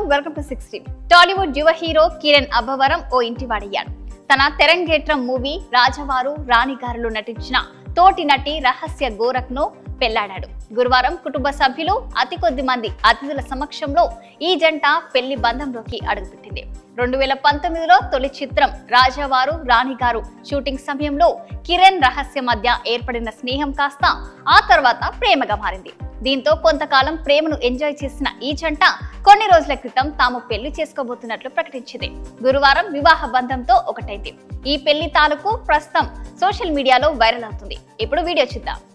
welcome to sixteen Tollywood యువ hero Kiran Abbavaram ఓ ఇంటివాడయ్యాడు తన తెరంగేట్రం మూవీ రాజవారు రాణిగారులో నటించిన తోటి నటి రహస్య గోరఖ్ ను పెళ్లాడాడు గురువారం కుటుంబ సభ్యులు అతి కొద్ది మంది అతిథుల సమక్షంలో ఈ జంట పెళ్లి బంధంలోకి అడుగుపెట్టింది రెండు వేల పంతొమ్మిదిలో తొలి చిత్రం రాజావారు రాణిగారు షూటింగ్ సమయంలో కిరణ్ రహస్య మధ్య ఏర్పడిన స్నేహం కాస్త ఆ తర్వాత ప్రేమగా మారింది దీంతో కొంతకాలం ప్రేమను ఎంజాయ్ చేసిన ఈ జంట కొన్ని రోజుల క్రితం తాము పెళ్లి చేసుకోబోతున్నట్లు ప్రకటించింది గురువారం వివాహ బంధంతో ఒకటైంది ఈ పెళ్లి తాలూకు ప్రస్తుతం సోషల్ మీడియాలో వైరల్ అవుతుంది ఇప్పుడు వీడియో చూద్దాం